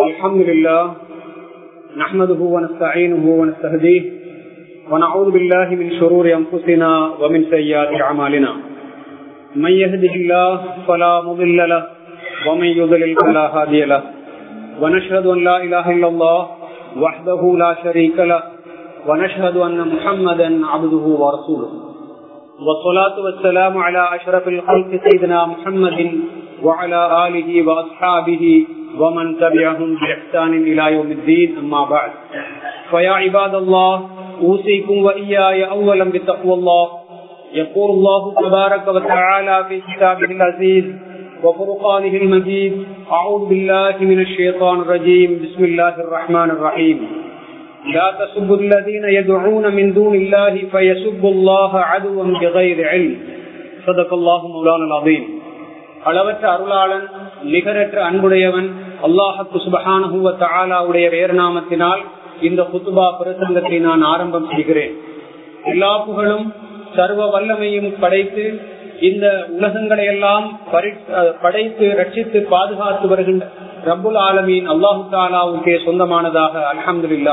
الحمد لله نحمده ونستعينه ونستهديه ونعوذ بالله من شرور أنفسنا ومن سيئات أعمالنا من يهده الله فلا مضل له ومن يضلل فلا هادي له ونشهد أن لا إله إلا الله وحده لا شريك له ونشهد أن محمدا عبده ورسوله والصلاة والسلام على أشرف الخلق سيدنا محمد وعلى آله وأصحابه ومن تبعهم بإحسان إلى يوم الدين أما بعد فيا عباد الله أوصيكم وإياي أولا بتقوى الله يقول الله تبارك وتعالى في كتابه العزيز وفرقانه المجيد أعوذ بالله من الشيطان الرجيم بسم الله الرحمن الرحيم لا تسبوا الذين يدعون من دون الله فيسبوا الله عدوا بغير علم صدق الله مولانا العظيم அளவற்ற அருளாளன் நிகரற்ற அன்புடையவன் அல்லாஹத்து சுபஹானஹுவ தாலாவுடைய வேறு நாமத்தினால் இந்த குத்துபா பிரசங்கத்தை நான் ஆரம்பம் செய்கிறேன் எல்லா புகழும் சர்வ வல்லமையும் படைத்து இந்த உலகங்களை எல்லாம் படைத்து ரட்சித்து பாதுகாத்து வருகின்ற ரபுல் ஆலமீன் அல்லாஹு தாலாவுக்கே சொந்தமானதாக அலமதுல்லா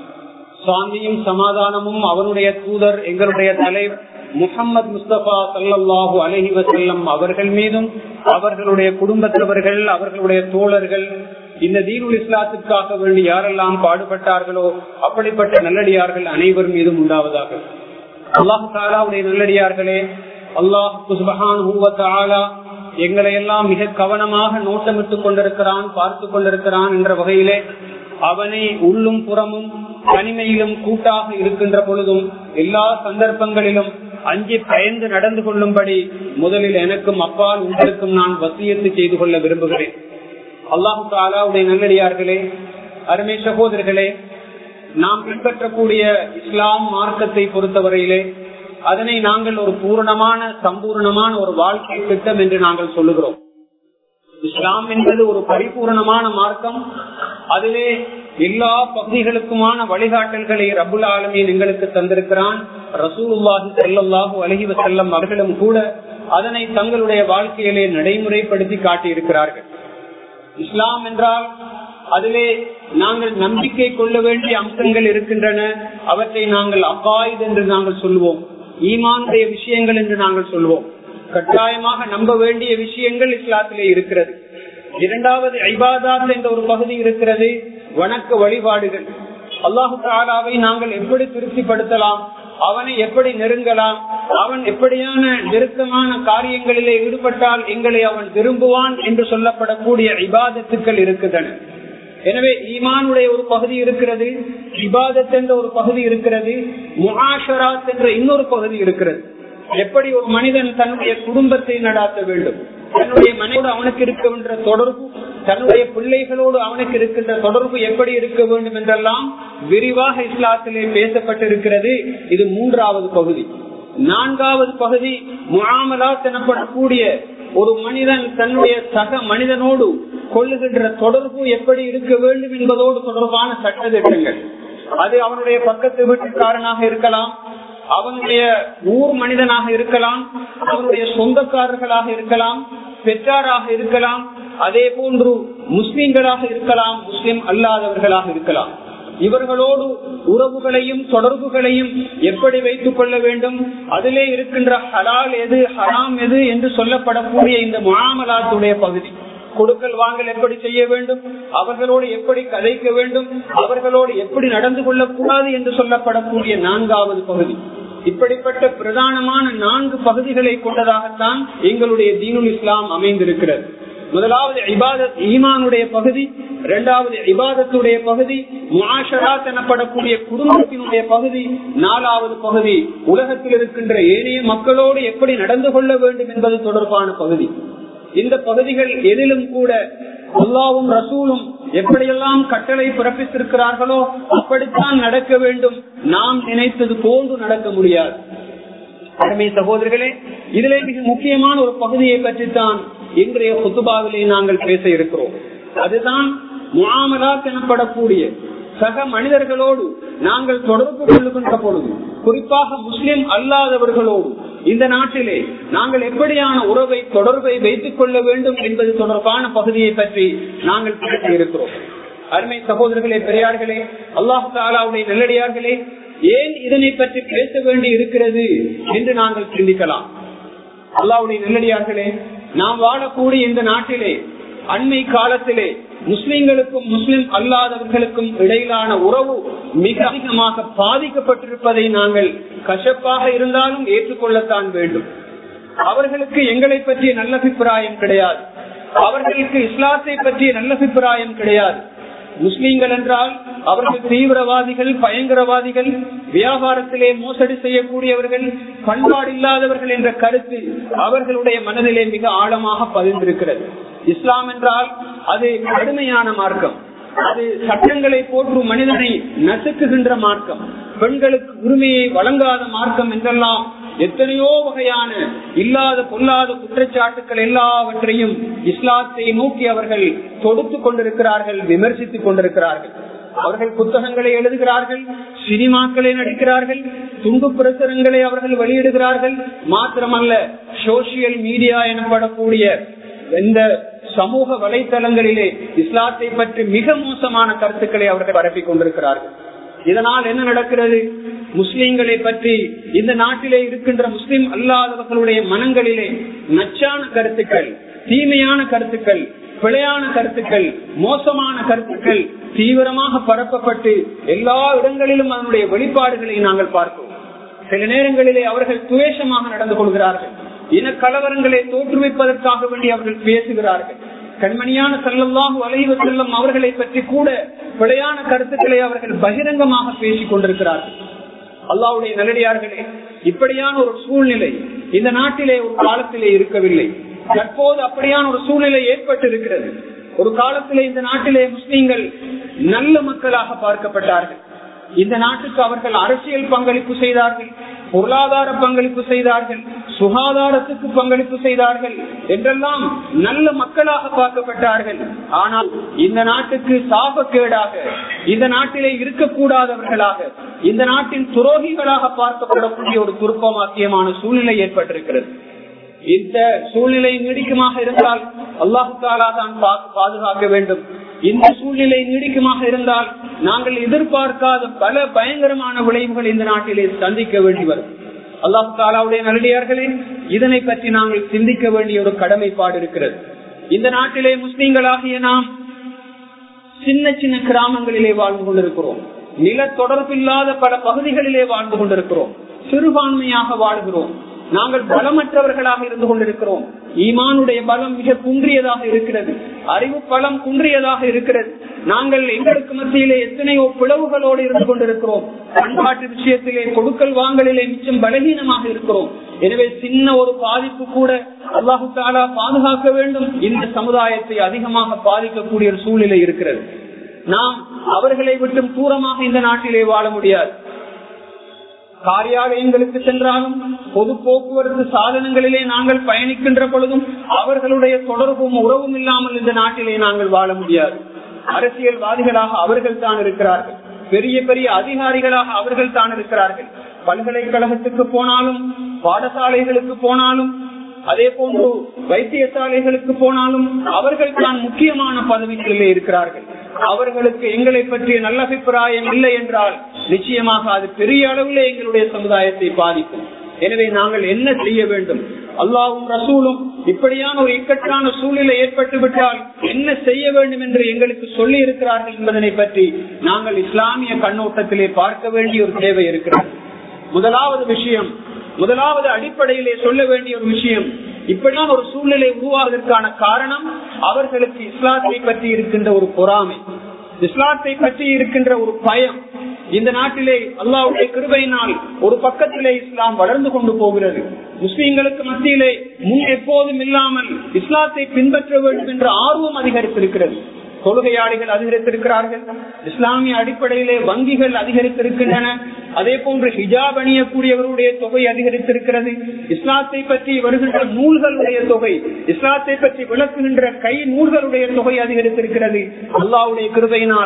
சாந்தியும் சமாதானமும் அவனுடைய தூதர் எங்களுடைய தலைவர் முகமது முஸ்தபா சல்லாஹூ அலஹி வசல்லம் அவர்கள் மீதும் அவர்களுடைய குடும்பத்தவர்கள் அவர்களுடைய தோழர்கள் இந்த தீனுல் இஸ்லாத்திற்காக வேண்டி யாரெல்லாம் பாடுபட்டார்களோ அப்படிப்பட்ட நல்லடியார்கள் அனைவர் மீதும் உண்டாவதாக அல்லாஹு தாலாவுடைய நல்லடியார்களே அல்லாஹ் குஸ்பஹான் எங்களை எல்லாம் மிக கவனமாக நோட்டமிட்டுக் கொண்டிருக்கிறான் பார்த்து கொண்டிருக்கிறான் என்ற வகையிலே அவனை உள்ளும் புறமும் தனிமையிலும் கூட்டாக இருக்கின்ற பொழுதும் எல்லா சந்தர்ப்பங்களிலும் அஞ்சி பயந்து நடந்து கொள்ளும்படி முதலில் எனக்கும் அப்பால் உங்களுக்கும் நான் வசியத்து செய்து கொள்ள விரும்புகிறேன் அல்லாஹு தாலாவுடைய நல்லடியார்களே அருமை சகோதரர்களே நாம் பின்பற்றக்கூடிய இஸ்லாம் மார்க்கத்தை பொறுத்தவரையிலே அதனை நாங்கள் ஒரு பூரணமான சம்பூர்ணமான ஒரு வாழ்க்கை திட்டம் என்று நாங்கள் சொல்லுகிறோம் இஸ்லாம் என்பது ஒரு பரிபூர்ணமான மார்க்கம் அதிலே எல்லா பகுதிகளுக்குமான வழிகாட்டல்களை ரபுல் ஆலமின் எங்களுக்கு தந்திருக்கிறான் ரசூலுல்லாஹி செல்லல்லாஹு அலஹி வசல்லம் அவர்களும் கூட அதனை தங்களுடைய வாழ்க்கையிலே நடைமுறைப்படுத்தி காட்டியிருக்கிறார்கள் இஸ்லாம் என்றால் அதிலே நாங்கள் நம்பிக்கை கொள்ள வேண்டிய அம்சங்கள் இருக்கின்றன அவற்றை நாங்கள் அப்பாயுது என்று நாங்கள் சொல்வோம் ஈமானுடைய விஷயங்கள் என்று நாங்கள் சொல்வோம் கட்டாயமாக நம்ப வேண்டிய விஷயங்கள் இஸ்லாத்திலே இருக்கிறது இரண்டாவது ஐபாதாத் என்ற ஒரு பகுதி இருக்கிறது வணக்க வழிபாடுகள் அல்லாஹு தாலாவை நாங்கள் எப்படி திருப்திப்படுத்தலாம் அவனை எப்படி நெருங்கலாம் அவன் எப்படியான நெருக்கமான காரியங்களிலே ஈடுபட்டால் எங்களை அவன் விரும்புவான் என்று சொல்லப்படக்கூடிய இபாதத்துக்கள் இருக்குதன எனவே ஈமானுடைய ஒரு பகுதி இருக்கிறது இபாதத் என்ற ஒரு பகுதி இருக்கிறது முகாஷராத் என்ற இன்னொரு பகுதி இருக்கிறது எப்படி ஒரு மனிதன் தன்னுடைய குடும்பத்தை நடாத்த வேண்டும் தன்னுடைய மனைவோடு அவனுக்கு இருக்கின்ற தொடர்பு தன்னுடைய பிள்ளைகளோடு அவனுக்கு இருக்கின்ற தொடர்பு எப்படி இருக்க வேண்டும் என்றெல்லாம் விரிவாக இஸ்லாத்திலே பேசப்பட்டிருக்கிறது இது மூன்றாவது பகுதி நான்காவது பகுதி முகாமலாத் எனப்படக்கூடிய ஒரு மனிதன் தன்னுடைய சக மனிதனோடு கொள்ளுகின்ற தொடர்பு எப்படி இருக்க வேண்டும் என்பதோடு தொடர்பான சட்ட திட்டங்கள் அது அவனுடைய பக்கத்து வீட்டுக்காரனாக இருக்கலாம் அவனுடைய ஊர் மனிதனாக இருக்கலாம் அவனுடைய சொந்தக்காரர்களாக இருக்கலாம் பெற்றாராக இருக்கலாம் அதே போன்று முஸ்லிம்களாக இருக்கலாம் முஸ்லிம் அல்லாதவர்களாக இருக்கலாம் இவர்களோடு உறவுகளையும் தொடர்புகளையும் எப்படி வைத்துக் கொள்ள வேண்டும் அதிலே இருக்கின்ற ஹலால் எது ஹராம் எது என்று சொல்லப்படக்கூடிய இந்த முகாமலாத்துடைய பகுதி கொடுக்கல் வாங்கல் எப்படி செய்ய வேண்டும் அவர்களோடு எப்படி கதைக்க வேண்டும் அவர்களோடு எப்படி நடந்து கொள்ளக்கூடாது என்று சொல்லப்படக்கூடிய நான்காவது பகுதி இப்படிப்பட்ட பிரதானமான நான்கு பகுதிகளை கொண்டதாகத்தான் எங்களுடைய தீனுல் இஸ்லாம் அமைந்திருக்கிறது முதலாவது இபாதத் ஈமானுடைய பகுதி இரண்டாவது இபாதத்துடைய பகுதி முஆஷராத் எனப்படக்கூடிய குடும்பத்தினுடைய பகுதி நாலாவது பகுதி உலகத்தில் இருக்கின்ற ஏனைய மக்களோடு எப்படி நடந்து கொள்ள வேண்டும் என்பது தொடர்பான பகுதி இந்த பகுதிகள் எதிலும் கூட அல்லாவும் ரசூலும் எப்படியெல்லாம் கட்டளை பிறப்பித்திருக்கிறார்களோ அப்படித்தான் நடக்க வேண்டும் நாம் நினைத்தது போன்று நடக்க முடியாது அருமை சகோதரர்களே இதிலே மிக முக்கியமான ஒரு பகுதியை பற்றித்தான் இன்றைய குத்துபாவிலே நாங்கள் பேச இருக்கிறோம் அதுதான் முகாமலாத் எனப்படக்கூடிய சக மனிதர்களோடு நாங்கள் தொடர்பு கொள்ளுகின்ற பொழுது குறிப்பாக முஸ்லிம் அல்லாதவர்களோடு இந்த நாட்டிலே நாங்கள் எப்படியான உறவை தொடர்பை வைத்துக் கொள்ள வேண்டும் என்பது தொடர்பான பகுதியை பற்றி நாங்கள் பேச இருக்கிறோம் அருமை சகோதரர்களே பெரியார்களே அல்லாஹு தாலாவுடைய நல்லடியார்களே ஏன் இதனை பற்றி பேச வேண்டி இருக்கிறது என்று நாங்கள் சிந்திக்கலாம் அல்லாவுடைய நல்லடியார்களே நாம் வாழக்கூடிய இந்த நாட்டிலே அண்மை காலத்திலே முஸ்லிம்களுக்கும் முஸ்லிம் அல்லாதவர்களுக்கும் இடையிலான உறவு மிக அதிகமாக பாதிக்கப்பட்டிருப்பதை நாங்கள் கசப்பாக இருந்தாலும் ஏற்றுக்கொள்ளத்தான் வேண்டும் அவர்களுக்கு எங்களை பற்றிய நல்ல அபிப்பிராயம் கிடையாது அவர்களுக்கு இஸ்லாத்தை பற்றிய நல்ல அபிப்பிராயம் கிடையாது முஸ்லீம்கள் என்றால் அவர்கள் தீவிரவாதிகள் பயங்கரவாதிகள் வியாபாரத்திலே மோசடி செய்யக்கூடியவர்கள் பண்பாடு இல்லாதவர்கள் என்ற கருத்து அவர்களுடைய மனதிலே மிக ஆழமாக பதிந்திருக்கிறது இஸ்லாம் என்றால் அது கடுமையான மார்க்கம் அது சட்டங்களை போற்று மனிதனை நசுக்குகின்ற மார்க்கம் பெண்களுக்கு உரிமையை வழங்காத மார்க்கம் என்றெல்லாம் எத்தனையோ வகையான இல்லாத பொல்லாத குற்றச்சாட்டுக்கள் எல்லாவற்றையும் இஸ்லாத்தை நோக்கி அவர்கள் தொடுத்து கொண்டிருக்கிறார்கள் விமர்சித்துக் கொண்டிருக்கிறார்கள் அவர்கள் புத்தகங்களை எழுதுகிறார்கள் சினிமாக்களை நடிக்கிறார்கள் துண்டு பிரசுரங்களை அவர்கள் வெளியிடுகிறார்கள் மாத்திரமல்ல சோசியல் மீடியா எனப்படக்கூடிய இந்த சமூக வலைத்தளங்களிலே இஸ்லாத்தை பற்றி மிக மோசமான கருத்துக்களை அவர்கள் பரப்பிக் கொண்டிருக்கிறார்கள் இதனால் என்ன நடக்கிறது முஸ்லிம்களை பற்றி இந்த நாட்டிலே இருக்கின்ற முஸ்லிம் அல்லாதவர்களுடைய மனங்களிலே நச்சான கருத்துக்கள் தீமையான கருத்துக்கள் பிழையான கருத்துக்கள் மோசமான கருத்துக்கள் தீவிரமாக பரப்பப்பட்டு எல்லா இடங்களிலும் அதனுடைய வெளிப்பாடுகளை நாங்கள் பார்க்கிறோம் சில நேரங்களிலே அவர்கள் துவேஷமாக நடந்து கொள்கிறார்கள் இன கலவரங்களை தோற்றுவிப்பதற்காக வேண்டி அவர்கள் பேசுகிறார்கள் கண்மணியான செல்லல்லாஹு அலைவ செல்லும் அவர்களை பற்றி கூட பிழையான கருத்துக்களை அவர்கள் பகிரங்கமாக பேசிக் கொண்டிருக்கிறார்கள் அல்லாவுடைய நல்லடியார்களே இப்படியான ஒரு சூழ்நிலை இந்த நாட்டிலே ஒரு காலத்திலே இருக்கவில்லை தற்போது அப்படியான ஒரு சூழ்நிலை ஏற்பட்டு இருக்கிறது ஒரு காலத்திலே இந்த நாட்டிலே முஸ்லீம்கள் நல்ல மக்களாக பார்க்கப்பட்டார்கள் இந்த நாட்டுக்கு அவர்கள் அரசியல் பங்களிப்பு செய்தார்கள் பொருளாதார பங்களிப்பு செய்தார்கள் சுகாதாரத்துக்கு பங்களிப்பு செய்தார்கள் என்றெல்லாம் நல்ல மக்களாக பார்க்கப்பட்டார்கள் ஆனால் இந்த நாட்டுக்கு சாபக்கேடாக இந்த நாட்டிலே இருக்கக்கூடாதவர்களாக இந்த நாட்டின் துரோகிகளாக பார்க்கப்படக்கூடிய ஒரு துருப்பமாக்கியமான சூழ்நிலை ஏற்பட்டிருக்கிறது இந்த சூழ்நிலை நீடிக்குமாக இருந்தால் அல்லாஹு தாலா தான் பாதுகாக்க வேண்டும் இந்த சூழ்நிலை நீடிக்குமாக இருந்தால் நாங்கள் எதிர்பார்க்காத பல பயங்கரமான விளைவுகள் இந்த நாட்டிலே சந்திக்க வேண்டி வரும் அல்லாஹு தாலாவுடைய நல்லடியார்களே இதனை பற்றி நாங்கள் சிந்திக்க வேண்டிய ஒரு கடமைப்பாடு இருக்கிறது இந்த நாட்டிலே முஸ்லீம்களாகிய நாம் சின்ன சின்ன கிராமங்களிலே வாழ்ந்து கொண்டிருக்கிறோம் நில தொடர்பில்லாத பல பகுதிகளிலே வாழ்ந்து கொண்டிருக்கிறோம் சிறுபான்மையாக வாழ்கிறோம் நாங்கள் பலமற்றவர்களாக இருந்து கொண்டிருக்கிறோம் ஈமானுடைய பலம் மிக குன்றியதாக இருக்கிறது அறிவு பலம் குன்றியதாக இருக்கிறது நாங்கள் எங்களுக்கு மத்தியிலே எத்தனையோ பிளவுகளோடு இருந்து கொண்டிருக்கிறோம் பண்பாட்டு விஷயத்திலே கொடுக்கல் வாங்கலிலே மிச்சம் பலகீனமாக இருக்கிறோம் எனவே சின்ன ஒரு பாதிப்பு கூட அல்லாஹு தாலா பாதுகாக்க வேண்டும் இந்த சமுதாயத்தை அதிகமாக பாதிக்கக்கூடிய ஒரு சூழ்நிலை இருக்கிறது நாம் அவர்களை விட்டும் தூரமாக இந்த நாட்டிலே வாழ முடியாது காரியாலயங்களுக்கு சென்றாலும் பொது போக்குவரத்து சாதனங்களிலே நாங்கள் பயணிக்கின்ற பொழுதும் அவர்களுடைய தொடர்பும் உறவும் இல்லாமல் இந்த நாட்டிலே நாங்கள் வாழ முடியாது அரசியல்வாதிகளாக அவர்கள் தான் இருக்கிறார்கள் பெரிய பெரிய அதிகாரிகளாக அவர்கள் தான் இருக்கிறார்கள் பல்கலைக்கழகத்துக்கு போனாலும் பாடசாலைகளுக்கு போனாலும் அதே போன்று வைத்தியசாலைகளுக்கு போனாலும் அவர்கள் தான் முக்கியமான பதவிகளிலே இருக்கிறார்கள் அவர்களுக்கு எங்களை பற்றிய நல்ல அபிப்பிராயம் இல்லை என்றால் நிச்சயமாக அது பெரிய அளவிலே எங்களுடைய சமுதாயத்தை பாதிக்கும் எனவே நாங்கள் என்ன செய்ய வேண்டும் அல்லாவும் ரசூலும் இப்படியான ஒரு இக்கட்டான சூழ்நிலை ஏற்பட்டு விட்டால் என்ன செய்ய வேண்டும் என்று எங்களுக்கு சொல்லி இருக்கிறார்கள் என்பதனை பற்றி நாங்கள் இஸ்லாமிய கண்ணோட்டத்திலே பார்க்க வேண்டிய ஒரு தேவை இருக்கிறது முதலாவது விஷயம் முதலாவது அடிப்படையிலே சொல்ல வேண்டிய ஒரு விஷயம் இப்படியான ஒரு சூழ்நிலை உருவாவதற்கான காரணம் அவர்களுக்கு இஸ்லாத்தை பற்றி இருக்கின்ற ஒரு பொறாமை இஸ்லாத்தை பற்றி இருக்கின்ற ஒரு பயம் இந்த நாட்டிலே அல்லாவுடைய கிருபையினால் ஒரு பக்கத்திலே இஸ்லாம் வளர்ந்து கொண்டு போகிறது முஸ்லீம்களுக்கு மத்தியிலே முன் எப்போதும் இல்லாமல் இஸ்லாத்தை பின்பற்ற வேண்டும் என்ற ஆர்வம் அதிகரித்திருக்கிறது தொழுகையாளிகள் அதிகரித்திருக்கிறார்கள் இஸ்லாமிய அடிப்படையிலே வங்கிகள் அதிகரித்திருக்கின்றன அதே போன்று ஹிஜாப் அணியக்கூடியவருடைய தொகை அதிகரித்திருக்கிறது இஸ்லாத்தை பற்றி வருகின்ற நூல்களுடைய தொகை இஸ்லாத்தை பற்றி விளக்குகின்ற கை நூல்களுடைய தொகை அதிகரித்திருக்கிறது அல்லாவுடைய கிருபையினால்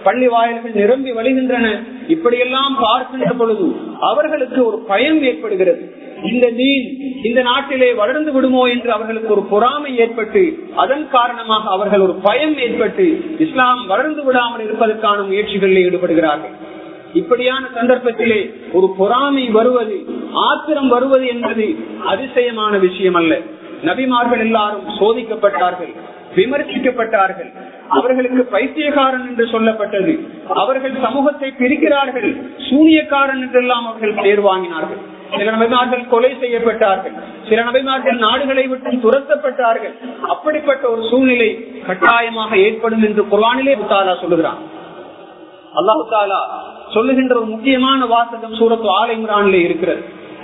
பள்ளி வாயில்கள் நிரம்பி வழிகின்றன இப்படியெல்லாம் பார்க்கின்ற பொழுது அவர்களுக்கு ஒரு பயம் ஏற்படுகிறது இந்த நீன் இந்த நாட்டிலே வளர்ந்து விடுமோ என்று அவர்களுக்கு ஒரு பொறாமை ஏற்பட்டு அதன் காரணமாக அவர்கள் ஒரு பயம் ஏற்பட்டு இஸ்லாம் வளர்ந்து விடாமல் இருப்பதற்கான முயற்சிகளில் ஈடுபடுகிறார்கள் இப்படியான சந்தர்ப்பத்திலே ஒரு பொறாமை வருவது ஆத்திரம் வருவது என்பது அதிசயமான விஷயம் அல்ல நபிமார்கள் எல்லாரும் சோதிக்கப்பட்டார்கள் விமர்சிக்கப்பட்டார்கள் அவர்களுக்கு பைத்தியக்காரன் என்று சொல்லப்பட்டது அவர்கள் சமூகத்தை பிரிக்கிறார்கள் சூனியக்காரன் என்றெல்லாம் அவர்கள் பேர் வாங்கினார்கள் சில நபிமார்கள் கொலை செய்யப்பட்டார்கள் சில நபிமார்கள் நாடுகளை விட்டு துரத்தப்பட்டார்கள் அப்படிப்பட்ட ஒரு சூழ்நிலை கட்டாயமாக ஏற்படும் என்று குர்வானிலே புத்தாலா சொல்லுகிறான் அல்லாஹு தாலா சொல்லுகின்ற ஒரு முக்கியமான வாசகம் சூரத்து ஆலைமுரானிலே இருக்கிறது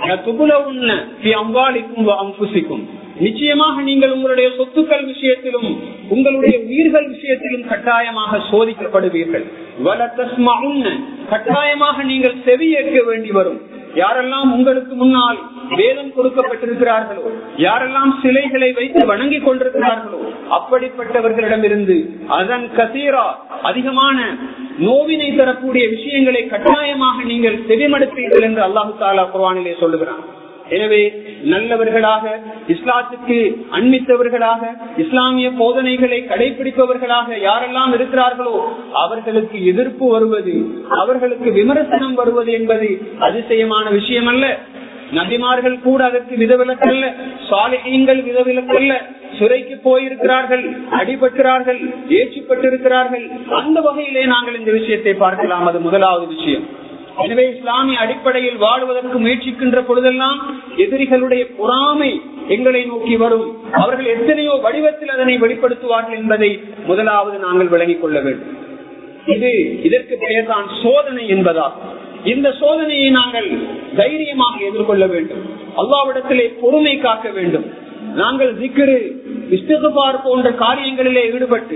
நிச்சயமாக நீங்கள் உங்களுடைய சொத்துக்கள் விஷயத்திலும் உங்களுடைய உயிர்கள் விஷயத்திலும் கட்டாயமாக சோதிக்கப்படுவீர்கள் கட்டாயமாக நீங்கள் செவியேற்க வேண்டி வரும் யாரெல்லாம் உங்களுக்கு முன்னால் வேதம் கொடுக்கப்பட்டிருக்கிறார்களோ யாரெல்லாம் சிலைகளை வைத்து வணங்கிக் கொண்டிருக்கிறார்களோ அப்படிப்பட்டவர்களிடமிருந்து அதன் கசீரா அதிகமான நோவினை தரக்கூடிய விஷயங்களை கட்டாயமாக நீங்கள் செவிமடுப்பீர்கள் என்று அல்லாஹு தாலா குர்வானிலே சொல்லுகிறான் எனவே நல்லவர்களாக இஸ்லாத்துக்கு அண்மித்தவர்களாக இஸ்லாமிய போதனைகளை கடைபிடிப்பவர்களாக யாரெல்லாம் இருக்கிறார்களோ அவர்களுக்கு எதிர்ப்பு வருவது அவர்களுக்கு விமர்சனம் வருவது என்பது அதிசயமான விஷயம் அல்ல நபிமார்கள் கூட அதற்கு விதவிலக்கல்ல சாலைகள் விதவிலக்கல்ல சிறைக்கு போயிருக்கிறார்கள் அடிபட்டிருக்கிறார்கள் ஏற்றுப்பட்டிருக்கிறார்கள் அந்த வகையிலே நாங்கள் இந்த விஷயத்தை பார்க்கலாம் அது முதலாவது விஷயம் எனவே இஸ்லாமிய அடிப்படையில் வாழ்வதற்கு முயற்சிக்கின்ற பொழுதெல்லாம் எதிரிகளுடைய பொறாமை எங்களை நோக்கி வரும் அவர்கள் எத்தனையோ வடிவத்தில் அதனை வெளிப்படுத்துவார்கள் என்பதை முதலாவது நாங்கள் விளங்கிக் கொள்ள வேண்டும் இது இதற்கு பெயர்தான் சோதனை என்பதாகும் இந்த சோதனையை நாங்கள் தைரியமாக எதிர்கொள்ள வேண்டும் அல்லாவிடத்திலே பொறுமை காக்க வேண்டும் நாங்கள் திக்ரு இஸ்திகுபார் போன்ற காரியங்களிலே ஈடுபட்டு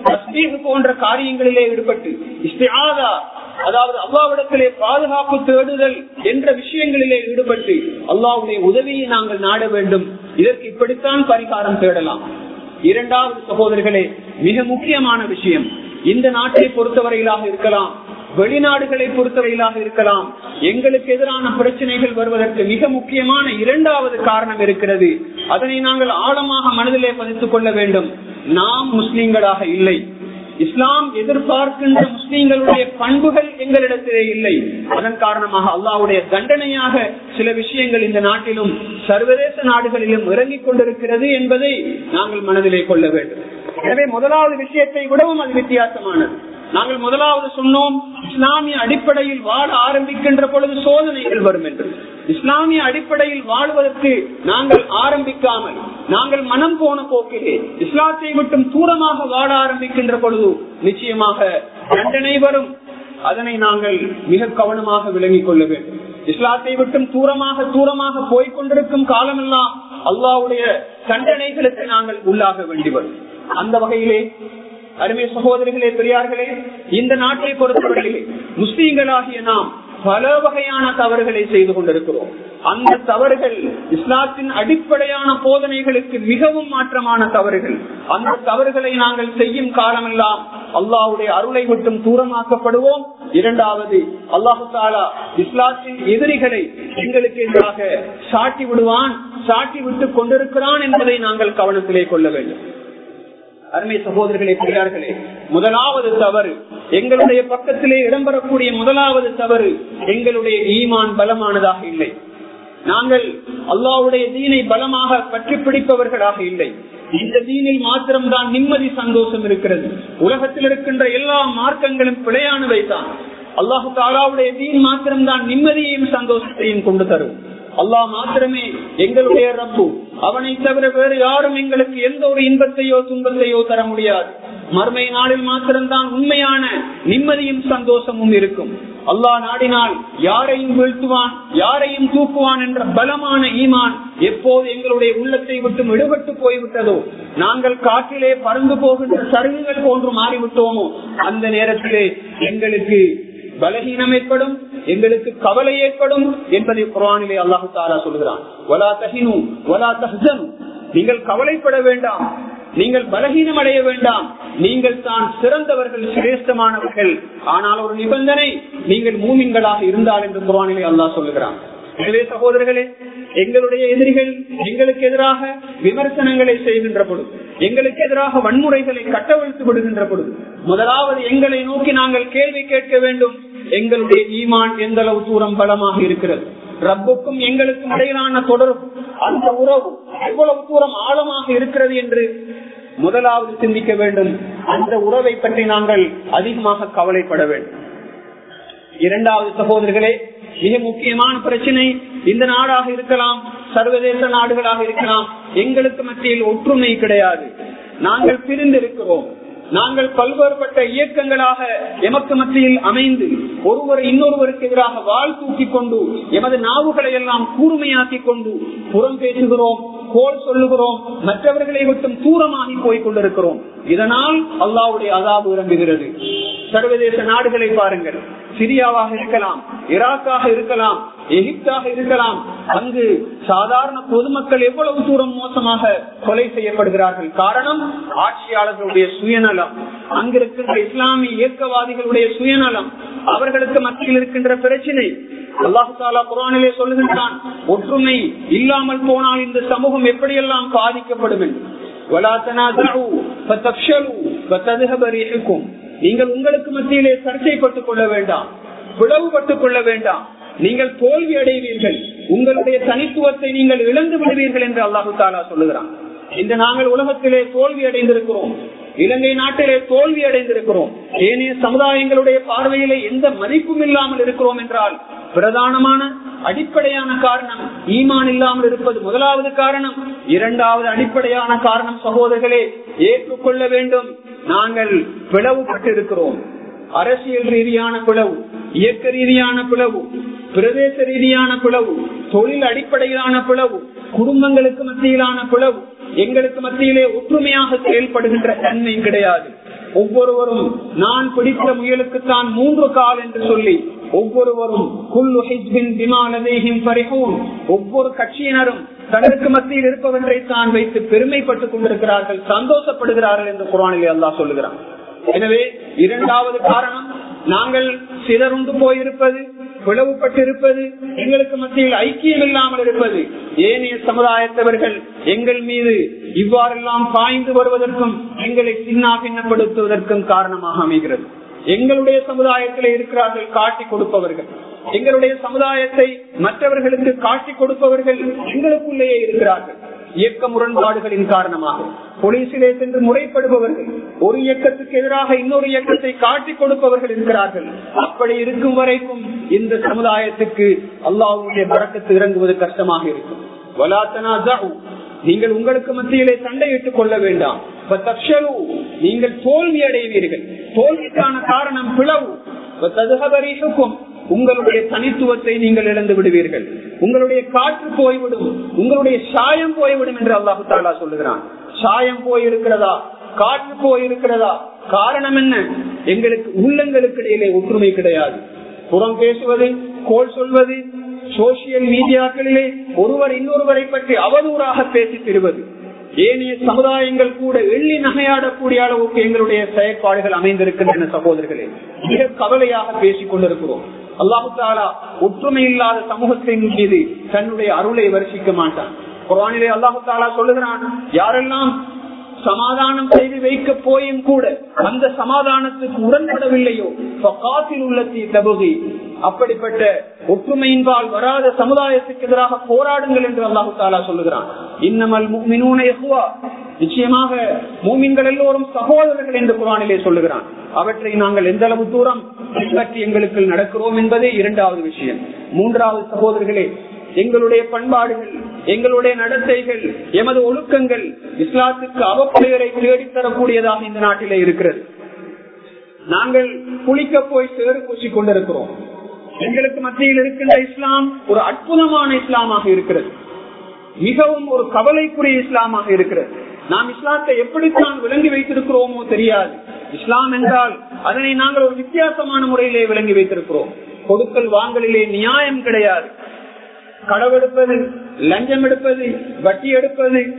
போன்ற காரியங்களிலே ஈடுபட்டு இஸ்தியாதா அதாவது அல்லாவிடத்திலே பாதுகாப்பு தேடுதல் என்ற விஷயங்களிலே ஈடுபட்டு அல்லாவுடைய உதவியை நாங்கள் நாட வேண்டும் இதற்கு இப்படித்தான் பரிகாரம் தேடலாம் இரண்டாவது சகோதரர்களே மிக முக்கியமான விஷயம் இந்த நாட்டை பொறுத்தவரையிலாக இருக்கலாம் வெளிநாடுகளை பொறுத்தவரையிலாக இருக்கலாம் எங்களுக்கு எதிரான பிரச்சனைகள் வருவதற்கு மிக முக்கியமான இரண்டாவது காரணம் இருக்கிறது அதனை நாங்கள் ஆழமாக மனதிலே பதித்துக் கொள்ள வேண்டும் நாம் முஸ்லிம்களாக இல்லை இஸ்லாம் எதிர்பார்க்கின்ற முஸ்லீம்களுடைய பண்புகள் எங்களிடத்திலே இல்லை அதன் காரணமாக அல்லாவுடைய தண்டனையாக சில விஷயங்கள் இந்த நாட்டிலும் சர்வதேச நாடுகளிலும் இறங்கிக் கொண்டிருக்கிறது என்பதை நாங்கள் மனதிலே கொள்ள வேண்டும் எனவே முதலாவது விஷயத்தை விடவும் அது வித்தியாசமானது நாங்கள் முதலாவது சொன்னோம் இஸ்லாமிய அடிப்படையில் வாழ ஆரம்பிக்கின்ற பொழுது சோதனைகள் வரும் என்று இஸ்லாமிய அடிப்படையில் வாழ்வதற்கு நாங்கள் ஆரம்பிக்காமல் நாங்கள் மனம் போன போக்கிலே இஸ்லாத்தை விட்டும் தூரமாக வாழ ஆரம்பிக்கின்ற பொழுது நிச்சயமாக தண்டனை வரும் அதனை நாங்கள் மிக கவனமாக விளங்கிக் கொள்ள வேண்டும் இஸ்லாத்தை விட்டும் தூரமாக தூரமாக போய்கொண்டிருக்கும் காலமெல்லாம் அல்லாவுடைய தண்டனைகளுக்கு நாங்கள் உள்ளாக வேண்டி வரும் அந்த வகையிலே அருமை சகோதரிகளே பெரியார்களே இந்த நாட்டை பொறுத்தவரையிலே முஸ்லீம்களாகிய நாம் பல வகையான தவறுகளை செய்து கொண்டிருக்கிறோம் அந்த தவறுகள் இஸ்லாத்தின் அடிப்படையான போதனைகளுக்கு மிகவும் மாற்றமான தவறுகள் அந்த தவறுகளை நாங்கள் செய்யும் காலமெல்லாம் அல்லாவுடைய அருளை விட்டும் தூரமாக்கப்படுவோம் இரண்டாவது அல்லாஹு தாலா இஸ்லாத்தின் எதிரிகளை எங்களுக்கு எதிராக சாட்டி விடுவான் சாட்டி விட்டுக் கொண்டிருக்கிறான் என்பதை நாங்கள் கவனத்திலே கொள்ள வேண்டும் அருமை சகோதரர்களே பெரியார்களே முதலாவது தவறு எங்களுடைய பக்கத்திலே இடம்பெறக்கூடிய முதலாவது தவறு எங்களுடைய ஈமான் பலமானதாக இல்லை நாங்கள் அல்லாவுடைய தீனை பலமாக பற்றி பிடிப்பவர்களாக இல்லை இந்த தீனில் மாத்திரம்தான் நிம்மதி சந்தோஷம் இருக்கிறது உலகத்தில் இருக்கின்ற எல்லா மார்க்கங்களும் பிழையானவை தான் அல்லாஹு தாலாவுடைய தீன் மாத்திரம்தான் நிம்மதியையும் சந்தோஷத்தையும் கொண்டு தரும் அல்லாஹ் மாத்திரமே எங்களுடைய ரப்பு அவனை தவிர வேறு யாரும் எங்களுக்கு எந்த ஒரு இன்பத்தையோ துன்பத்தையோ தர முடியாது மறுமை நாளில் மாத்திரம்தான் உண்மையான நிம்மதியும் சந்தோஷமும் இருக்கும் அல்லாஹ் நாடினால் யாரையும் வீழ்த்துவான் யாரையும் தூக்குவான் என்ற பலமான ஈமான் எப்போது எங்களுடைய உள்ளத்தை விட்டு விடுபட்டு போய்விட்டதோ நாங்கள் காற்றிலே பறந்து போகின்ற சருகுகள் போன்று மாறிவிட்டோமோ அந்த நேரத்திலே எங்களுக்கு பலகீனம் ஏற்படும் எங்களுக்கு கவலை ஏற்படும் என்பதை குரானிலே அல்லாஹு தாரா சொல்கிறான் ஒலா தகினும் ஒலா தஹனும் நீங்கள் கவலைப்பட வேண்டாம் நீங்கள் பலகீனம் அடைய வேண்டாம் நீங்கள் தான் சிறந்தவர்கள் சிரேஷ்டமானவர்கள் ஆனால் ஒரு நிபந்தனை நீங்கள் மூமின்களாக இருந்தால் என்று குரானிலே அல்லாஹ் சொல்லுகிறான் எனவே சகோதரர்களே எங்களுடைய எதிரிகள் எங்களுக்கு எதிராக விமர்சனங்களை செய்கின்ற பொழுது எங்களுக்கு எதிராக வன்முறைகளை கட்டவிழ்த்து விடுகின்ற பொழுது முதலாவது எங்களை நோக்கி நாங்கள் கேள்வி கேட்க வேண்டும் எங்களுடைய ஈமான் எந்த அளவு தூரம் பலமாக இருக்கிறது ரப்புக்கும் எங்களுக்கும் இடையிலான தொடர்பு அந்த உறவு எவ்வளவு தூரம் ஆழமாக இருக்கிறது என்று முதலாவது சிந்திக்க வேண்டும் அந்த உறவை பற்றி நாங்கள் அதிகமாக கவலைப்பட வேண்டும் இரண்டாவது சகோதரர்களே மிக முக்கியமான பிரச்சனை இந்த நாடாக இருக்கலாம் சர்வதேச நாடுகளாக இருக்கலாம் எங்களுக்கு மத்தியில் ஒற்றுமை கிடையாது நாங்கள் பிரிந்திருக்கிறோம் நாங்கள் பல்வேறுபட்ட இயக்கங்களாக எமக்கு மத்தியில் அமைந்து ஒருவரை இன்னொருவருக்கு எதிராக வாழ் தூக்கி கொண்டு எமது நாவுகளை எல்லாம் கூர்மையாக்கி கொண்டு புறம் பேசுகிறோம் கோல் சொல்லுகிறோம் மற்றவர்களை விட்டும் தூரமாகி போய் கொண்டிருக்கிறோம் இதனால் அல்லாவுடைய அதாபு இறங்குகிறது சர்வதேச நாடுகளை பாருங்கள் சிரியாவாக இருக்கலாம் ஈராக்காக இருக்கலாம் எகிப்தாக இருக்கலாம் அங்கு சாதாரண பொதுமக்கள் எவ்வளவு தூரம் மோசமாக கொலை செய்யப்படுகிறார்கள் காரணம் ஆட்சியாளர்களுடைய சுயநலம் அங்கிருக்கின்ற இஸ்லாமிய இயக்கவாதிகளுடைய சுயநலம் அவர்களுக்கு மத்தியில் இருக்கின்ற பிரச்சனை அல்லாஹு தாலா குரானிலே சொல்லுகின்றான் ஒற்றுமை இல்லாமல் போனால் இந்த சமூகம் எப்படியெல்லாம் பாதிக்கப்படும் என்று நீங்கள் உங்களுக்கு மத்தியிலே சர்ச்சைப்பட்டுக் கொள்ள வேண்டாம் பிளவுபட்டுக் கொள்ள வேண்டாம் நீங்கள் தோல்வி அடைவீர்கள் உங்களுடைய தனித்துவத்தை நீங்கள் இழந்து விடுவீர்கள் என்று அல்லாஹு தாலா சொல்லுகிறான் இந்த நாங்கள் உலகத்திலே தோல்வி அடைந்திருக்கிறோம் இலங்கை நாட்டிலே தோல்வி அடைந்திருக்கிறோம் ஏனைய சமுதாயங்களுடைய பார்வையிலே எந்த மதிப்பும் இல்லாமல் இருக்கிறோம் என்றால் பிரதானமான அடிப்படையான காரணம் ஈமான் இல்லாமல் இருப்பது முதலாவது காரணம் இரண்டாவது அடிப்படையான காரணம் சகோதரர்களே ஏற்றுக்கொள்ள வேண்டும் நாங்கள் பிளவுபட்டு இருக்கிறோம் அரசியல் ரீதியான பிளவு இயக்க ரீதியான பிளவு பிரதேச ரீதியான பிளவு தொழில் அடிப்படையிலான பிளவு குடும்பங்களுக்கு மத்தியிலான பிளவு எங்களுக்கு மத்தியிலே ஒற்றுமையாக செயல்படுகின்ற தன்மை கிடையாது ஒவ்வொருவரும் நான் பிடித்த முயலுக்குத்தான் மூன்று கால் என்று சொல்லி ஒவ்வொருவரும் ஒவ்வொரு கட்சியினரும் தனக்கு மத்தியில் இருப்பவற்றை தான் வைத்து பெருமைப்பட்டுக் கொண்டிருக்கிறார்கள் சந்தோஷப்படுகிறார்கள் என்று குரானிலே அல்லாஹ் சொல்லுகிறான் எனவே இரண்டாவது காரணம் நாங்கள் சிதறுண்டு போயிருப்பது பிளவுபட்டிருப்பது எங்களுக்கு மத்தியில் ஐக்கியம் இல்லாமல் இருப்பது ஏனைய சமுதாயத்தவர்கள் எங்கள் மீது இவ்வாறெல்லாம் பாய்ந்து வருவதற்கும் எங்களை சின்னா பின்னப்படுத்துவதற்கும் காரணமாக அமைகிறது எங்களுடைய சமுதாயத்திலே இருக்கிறார்கள் காட்டி கொடுப்பவர்கள் எங்களுடைய சமுதாயத்தை மற்றவர்களுக்கு காட்டி கொடுப்பவர்கள் எங்களுக்குள்ளேயே இருக்கிறார்கள் இயக்க முரண்பாடுகளின் காரணமாக போலீசிலே சென்று முறைப்படுபவர்கள் ஒரு இயக்கத்துக்கு எதிராக இன்னொரு இயக்கத்தை காட்டிக் கொடுப்பவர்கள் இருக்கிறார்கள் அப்படி இருக்கும் வரைக்கும் இந்த சமுதாயத்துக்கு அல்லாவுடைய பறக்கத்து இறங்குவது கஷ்டமாக இருக்கும் நீங்கள் உங்களுக்கு மத்தியிலே சண்டையிட்டுக் கொள்ள வேண்டாம் நீங்கள் தோல்வி அடைவீர்கள் தோல்விக்கான காரணம் பிளவு உங்களுடைய தனித்துவத்தை நீங்கள் இழந்து விடுவீர்கள் உங்களுடைய காற்று போய்விடும் உங்களுடைய சாயம் போய்விடும் என்று அல்லாஹு தாலா சொல்லுகிறான் சாயம் போயிருக்கிறதா காற்று போயிருக்கிறதா காரணம் என்ன எங்களுக்கு உள்ளங்களுக்கு இடையிலே ஒற்றுமை கிடையாது புறம் பேசுவது கோல் சொல்வது சோசியல் மீடியாக்களிலே ஒருவர் இன்னொருவரை பற்றி அவதூறாக பேசி தருவது ஏனைய சமுதாயங்கள் கூட எள்ளி நகையாடக்கூடிய அளவுக்கு எங்களுடைய செயற்பாடுகள் அமைந்திருக்கின்றன சகோதரர்களே மிக கவலையாக பேசிக் கொண்டிருக்கிறோம் அல்லாஹு தாலா ஒற்றுமை இல்லாத சமூகத்தின் மீது தன்னுடைய அருளை வருஷிக்க மாட்டான் குரானிலே அல்லாஹு தாலா சொல்லுகிறான் யாரெல்லாம் சமாதானம் செய்து வைக்க போயும் கூட அந்த சமாதானத்துக்கு உடன்படவில்லையோ காத்தில் உள்ளத்தி தபுகி அப்படிப்பட்ட ஒற்றுமையின்பால் வராத சமுதாயத்துக்கு எதிராக போராடுங்கள் என்று அல்லாஹு தாலா சொல்லுகிறான் இன்னமல் நிச்சயமாக மூமின்கள் எல்லோரும் சகோதரர்கள் என்று குரானிலே சொல்லுகிறான் அவற்றை நாங்கள் எந்த அளவு தூரம் பின்பற்றி எங்களுக்கு நடக்கிறோம் என்பதே இரண்டாவது விஷயம் மூன்றாவது சகோதரர்களே எங்களுடைய பண்பாடுகள் எங்களுடைய நடத்தைகள் எமது ஒழுக்கங்கள் இஸ்லாத்துக்கு அவப்பெயரை தேடித்தரக்கூடியதாக இந்த நாட்டிலே இருக்கிறது நாங்கள் குளிக்க போய் சேறு பூசிக் கொண்டிருக்கிறோம் எங்களுக்கு மத்தியில் இருக்கின்ற இஸ்லாம் ஒரு அற்புதமான இஸ்லாமாக இருக்கிறது மிகவும் ஒரு கவலைக்குரிய இஸ்லாமாக இருக்கிறது நாம் இஸ்லாத்தை எப்படித்தான் விளங்கி வைத்திருக்கிறோமோ தெரியாது இஸ்லாம் என்றால் அதனை நாங்கள் ஒரு வித்தியாசமான முறையிலே விளங்கி வைத்திருக்கிறோம் கொடுக்கல் வாங்கலிலே நியாயம் கிடையாது களவெடுப்பது லஞ்சம் எடுப்பது வட்டி எடுப்பது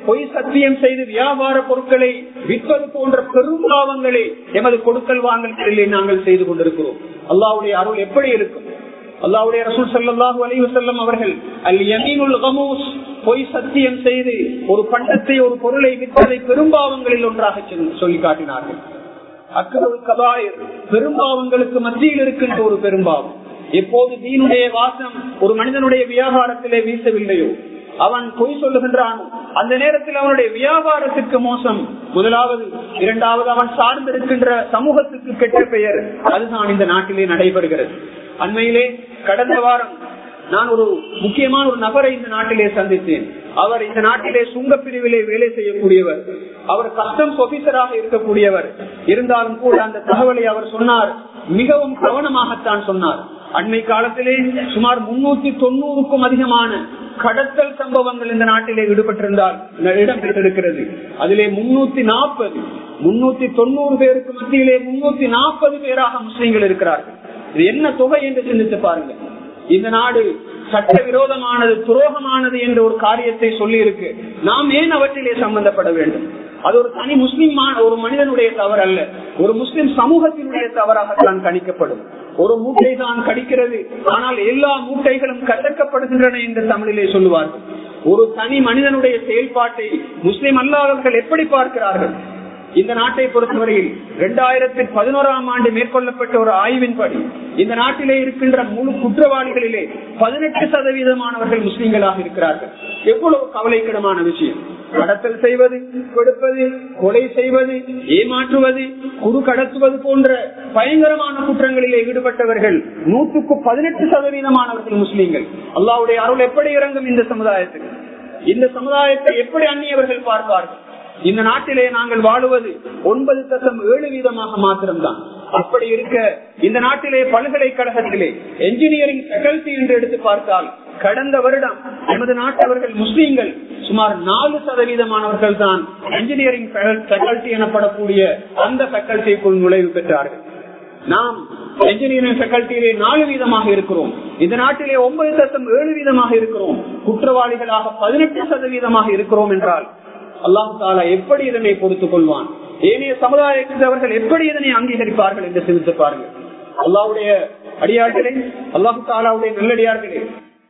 பொய் சத்தியம் செய்து வியாபார பொருட்களை விற்பது போன்ற பெரும் பாவங்களை எமது கொடுக்கல் வாங்கல்களிலே நாங்கள் செய்து கொண்டிருக்கிறோம் அல்லாவுடைய அருள் எப்படி இருக்கும் அல்லாவுடைய ரசூல் சல்லாஹூ அலைவு செல்லம் அவர்கள் அல் யமீனுல் கமூஸ் பொய் சத்தியம் செய்து ஒரு பண்டத்தை ஒரு பொருளை விற்பதை பெரும்பாவங்களில் ஒன்றாக சொல்லி காட்டினார்கள் அக்கருள் கபாயர் பெரும்பாவங்களுக்கு மத்தியில் இருக்கின்ற ஒரு பெரும்பாவம் எப்போது தீனுடைய வாசம் ஒரு மனிதனுடைய வியாபாரத்திலே வீசவில்லையோ அவன் பொய் சொல்லுகின்றான் அந்த நேரத்தில் அவனுடைய வியாபாரத்திற்கு மோசம் முதலாவது இரண்டாவது அவன் சார்ந்திருக்கின்ற சமூகத்துக்கு கெட்ட பெயர் அதுதான் இந்த நாட்டிலே நடைபெறுகிறது அண்மையிலே கடந்த வாரம் நான் ஒரு முக்கியமான ஒரு நபரை இந்த நாட்டிலே சந்தித்தேன் அவர் இந்த நாட்டிலே சுங்க பிரிவிலே வேலை செய்யக்கூடியவர் அவர் கஸ்டம்ஸ் ஆபீசராக இருக்கக்கூடியவர் இருந்தாலும் கூட அந்த தகவலை அவர் சொன்னார் மிகவும் கவனமாகத்தான் சொன்னார் அண்மை காலத்திலே சுமார் முன்னூத்தி தொண்ணூறுக்கும் அதிகமான கடத்தல் சம்பவங்கள் இந்த நாட்டிலே ஈடுபட்டிருந்தால் இடம் பெற்றிருக்கிறது அதிலே முன்னூத்தி நாற்பது முன்னூத்தி தொண்ணூறு பேருக்கு மத்தியிலே முன்னூத்தி நாற்பது பேராக முஸ்லீம்கள் இருக்கிறார்கள் இது என்ன தொகை என்று சிந்தித்து பாருங்க இந்த நாடு சட்ட விரோதமானது துரோகமானது என்ற ஒரு காரியத்தை சொல்லி இருக்கு நாம் ஏன் அவற்றிலே சம்பந்தப்பட வேண்டும் அது ஒரு தனி முஸ்லிம் ஒரு மனிதனுடைய தவறு அல்ல ஒரு முஸ்லிம் சமூகத்தினுடைய தவறாகத்தான் கணிக்கப்படும் ஒரு மூட்டை தான் கடிக்கிறது ஆனால் எல்லா மூட்டைகளும் கட்டக்கப்படுகின்றன என்று தமிழிலே சொல்லுவார்கள் ஒரு தனி மனிதனுடைய செயல்பாட்டை முஸ்லிம் அல்லாதவர்கள் எப்படி பார்க்கிறார்கள் இந்த நாட்டை பொறுத்தவரையில் இரண்டாயிரத்தி பதினோராம் ஆண்டு மேற்கொள்ளப்பட்ட ஒரு ஆய்வின்படி இந்த நாட்டிலே இருக்கின்ற முழு குற்றவாளிகளிலே பதினெட்டு சதவீதமானவர்கள் முஸ்லிம்களாக இருக்கிறார்கள் எவ்வளவு கவலைக்கிடமான விஷயம் கடத்தல் செய்வது கொடுப்பது கொலை செய்வது ஏமாற்றுவது குறு கடத்துவது போன்ற பயங்கரமான குற்றங்களிலே ஈடுபட்டவர்கள் நூற்றுக்கு பதினெட்டு சதவீதமானவர்கள் முஸ்லீம்கள் அல்லாவுடைய அருள் எப்படி இறங்கும் இந்த சமுதாயத்துக்கு இந்த சமுதாயத்தை எப்படி அந்நியவர்கள் பார்ப்பார்கள் இந்த நாட்டிலே நாங்கள் வாழுவது ஒன்பது தசம் ஏழு வீதமாக மாத்திரம்தான் அப்படி இருக்க இந்த நாட்டிலே பல்கலைக்கழகத்திலே என்ஜினியரிங் ஃபேக்கல்டி என்று எடுத்து பார்த்தால் கடந்த வருடம் எமது நாட்டவர்கள் முஸ்லீம்கள் சுமார் நாலு சதவீதமானவர்கள் தான் என்ஜினியரிங் ஃபேக்கல்டி எனப்படக்கூடிய அந்த ஃபேக்கல்டிக்குள் நுழைவு பெற்றார்கள் நாம் என்ஜினியரிங் ஃபேக்கல்டியிலே நாலு வீதமாக இருக்கிறோம் இந்த நாட்டிலே ஒன்பது தசம் ஏழு வீதமாக இருக்கிறோம் குற்றவாளிகளாக பதினெட்டு சதவீதமாக இருக்கிறோம் என்றால் அல்லாஹு தாலா எப்படி இதனை பொறுத்துக் கொள்வான் ஏனைய சமுதாயத்தவர்கள் எப்படி இதனை அங்கீகரிப்பார்கள் என்று சிந்தித்து பாருங்கள் அல்லாவுடைய அடியார்களே அல்லாஹு தாலாவுடைய நல்லடியார்களே